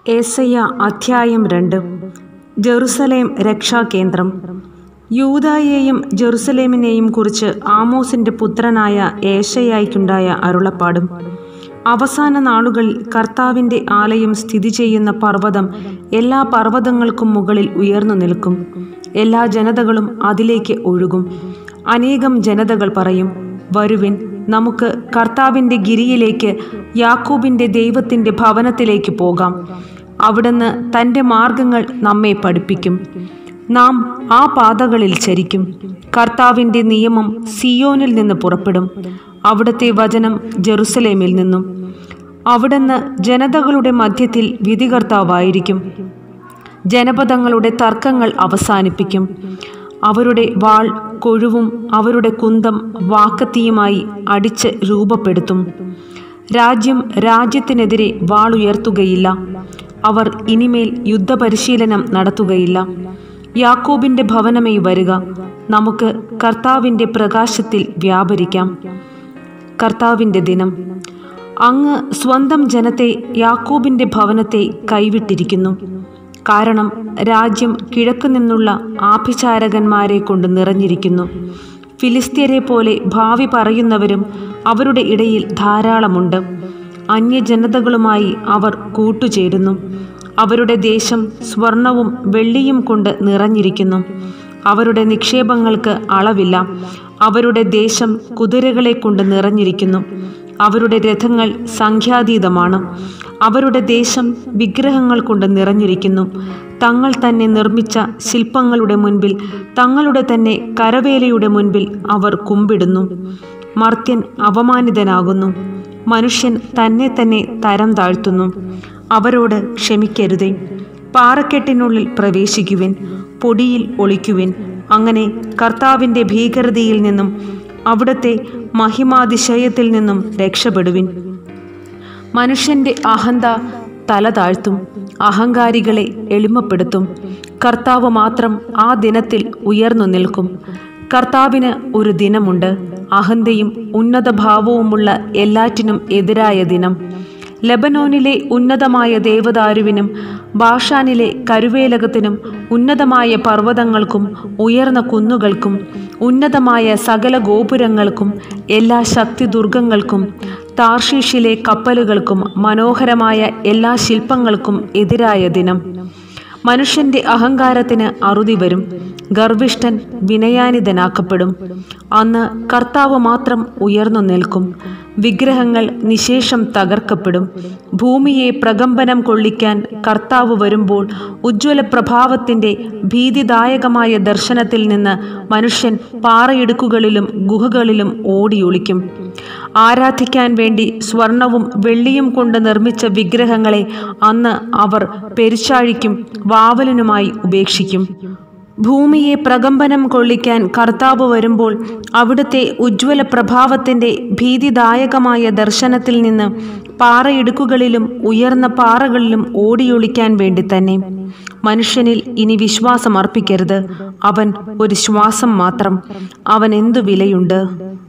ഏശയ്യ അധ്യായം രണ്ട് ജെറുസലേം രക്ഷാകേന്ദ്രം യൂദായെയും ജെറുസലേമിനെയും കുറിച്ച് ആമോസിന്റെ പുത്രനായ ഏശയ്യായ്ക്കുണ്ടായ അരുളപ്പാടും അവസാന നാളുകളിൽ കർത്താവിന്റെ ആലയം സ്ഥിതി ചെയ്യുന്ന പർവ്വതം എല്ലാ പർവ്വതങ്ങൾക്കും മുകളിൽ ഉയർന്നു നിൽക്കും എല്ലാ ജനതകളും അതിലേക്ക് ഒഴുകും അനേകം ജനതകൾ പറയും വരുവിൻ നമുക്ക് കർത്താവിന്റെ ഗിരിയിലേക്ക് യാക്കോബിന്റെ ദൈവത്തിന്റെ ഭവനത്തിലേക്ക് പോകാം അവിടുന്ന് തൻ്റെ മാർഗങ്ങൾ നമ്മെ പഠിപ്പിക്കും നാം ആ പാതകളിൽ ചരിക്കും കർത്താവിൻ്റെ നിയമം സിയോനിൽ നിന്ന് പുറപ്പെടും അവിടുത്തെ വചനം ജെറുസലേമിൽ നിന്നും അവിടുന്ന് ജനതകളുടെ മധ്യത്തിൽ വിധികർത്താവായിരിക്കും ജനപദങ്ങളുടെ തർക്കങ്ങൾ അവസാനിപ്പിക്കും അവരുടെ വാൾ കൊഴുവും അവരുടെ കുന്തം വാക്കത്തിയുമായി അടിച്ച് രൂപപ്പെടുത്തും രാജ്യം രാജ്യത്തിനെതിരെ വാളുയർത്തുകയില്ല അവർ ഇനിമേൽ യുദ്ധപരിശീലനം നടത്തുകയില്ല യാക്കോബിന്റെ ഭവനമേ വരിക നമുക്ക് കർത്താവിന്റെ പ്രകാശത്തിൽ വ്യാപരിക്കാം കർത്താവിന്റെ ദിനം അങ്ങ് സ്വന്തം ജനത്തെ യാക്കോബിന്റെ ഭവനത്തെ കൈവിട്ടിരിക്കുന്നു കാരണം രാജ്യം കിഴക്കു നിന്നുള്ള ആഭിചാരകന്മാരെ കൊണ്ട് നിറഞ്ഞിരിക്കുന്നു ഫിലിസ്തീരെ പോലെ ഭാവി പറയുന്നവരും അവരുടെ ഇടയിൽ ധാരാളമുണ്ട് അന്യജനതകളുമായി അവർ കൂട്ടുചേരുന്നു അവരുടെ ദേശം സ്വർണവും വെള്ളിയും കൊണ്ട് നിറഞ്ഞിരിക്കുന്നു അവരുടെ നിക്ഷേപങ്ങൾക്ക് അളവില്ല അവരുടെ ദേശം കുതിരകളെ കൊണ്ട് നിറഞ്ഞിരിക്കുന്നു അവരുടെ രഥങ്ങൾ സംഖ്യാതീതമാണ് അവരുടെ ദേശം വിഗ്രഹങ്ങൾ കൊണ്ട് നിറഞ്ഞിരിക്കുന്നു തങ്ങൾ തന്നെ നിർമ്മിച്ച ശില്പങ്ങളുടെ മുൻപിൽ തങ്ങളുടെ തന്നെ കരവേലയുടെ മുൻപിൽ അവർ കുമ്പിടുന്നു മർത്യൻ അപമാനിതനാകുന്നു മനുഷ്യൻ തന്നെ തന്നെ തരം താഴ്ത്തുന്നു അവരോട് ക്ഷമിക്കരുതേ പാറക്കെട്ടിനുള്ളിൽ പ്രവേശിക്കുവിൻ പൊടിയിൽ ഒളിക്കുവിൻ അങ്ങനെ കർത്താവിൻ്റെ ഭീകരതയിൽ നിന്നും അവിടുത്തെ മഹിമാതിശയത്തിൽ നിന്നും രക്ഷപ്പെടുവിൻ മനുഷ്യന്റെ അഹന്ത തല താഴ്ത്തും അഹങ്കാരികളെ എളിമപ്പെടുത്തും കർത്താവ് മാത്രം ആ ദിനത്തിൽ ഉയർന്നു നിൽക്കും കർത്താവിന് ഒരു ദിനമുണ്ട് അഹന്തയും ഉന്നതഭാവവുമുള്ള എല്ലാറ്റിനും എതിരായ ദിനം ലബനോനിലെ ഉന്നതമായ ദേവദാരുവിനും ബാഷാനിലെ കരുവേലകത്തിനും ഉന്നതമായ പർവ്വതങ്ങൾക്കും ഉയർന്ന കുന്നുകൾക്കും ഉന്നതമായ സകല ഗോപുരങ്ങൾക്കും എല്ലാ ശക്തിദുർഗങ്ങൾക്കും താർഷീഷിലെ കപ്പലുകൾക്കും മനോഹരമായ എല്ലാ ശില്പങ്ങൾക്കും എതിരായ ദിനം മനുഷ്യന്റെ അഹങ്കാരത്തിന് അറുതി വരും ഗർവിഷ്ഠൻ വിനയാനിതനാക്കപ്പെടും അന്ന് കർത്താവ് മാത്രം ഉയർന്നു നിൽക്കും വിഗ്രഹങ്ങൾ നിശേഷം തകർക്കപ്പെടും ഭൂമിയെ പ്രകമ്പനം കൊള്ളിക്കാൻ കർത്താവ് വരുമ്പോൾ ഉജ്ജ്വല പ്രഭാവത്തിൻ്റെ ഭീതിദായകമായ ദർശനത്തിൽ നിന്ന് മനുഷ്യൻ പാറയിടുക്കുകളിലും ഗുഹകളിലും ഓടിയൊളിക്കും ആരാധിക്കാൻ വേണ്ടി സ്വർണവും വെള്ളിയും കൊണ്ട് നിർമ്മിച്ച വിഗ്രഹങ്ങളെ അന്ന് അവർ പെരിച്ചാഴിക്കും വാവലിനുമായി ഉപേക്ഷിക്കും ഭൂമിയെ പ്രകമ്പനം കൊള്ളിക്കാൻ കർത്താവ് വരുമ്പോൾ അവിടുത്തെ ഉജ്ജ്വല പ്രഭാവത്തിൻ്റെ ഭീതിദായകമായ ദർശനത്തിൽ നിന്ന് പാറയിടുക്കുകളിലും ഉയർന്ന പാറകളിലും ഓടിയൊളിക്കാൻ വേണ്ടി തന്നെ മനുഷ്യനിൽ ഇനി വിശ്വാസം അർപ്പിക്കരുത് അവൻ ഒരു ശ്വാസം മാത്രം അവൻ എന്തു വിലയുണ്ട്